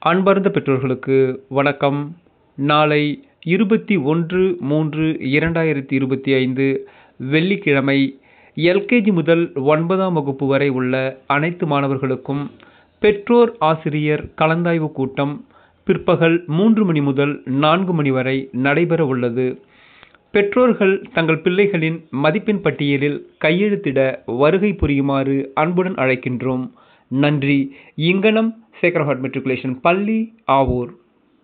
அன்பார்ந்த பெற்றோர்களுக்கு வணக்கம் நாளை இருபத்தி ஒன்று மூன்று இரண்டாயிரத்தி இருபத்தி ஐந்து வெள்ளிக்கிழமை எல்கேஜி முதல் ஒன்பதாம் வகுப்பு வரை உள்ள அனைத்து மாணவர்களுக்கும் பெற்றோர் ஆசிரியர் கலந்தாய்வு கூட்டம் பிற்பகல் மூன்று மணி முதல் நான்கு மணி வரை நடைபெற உள்ளது பெற்றோர்கள் தங்கள் பிள்ளைகளின் மதிப்பெண் பட்டியலில் கையெழுத்திட வருகை புரியுமாறு அன்புடன் அழைக்கின்றோம் நன்றி இங்கனம் சேக்ரஹார்ட் மெட்ரிகுலேஷன் பள்ளி ஆவூர்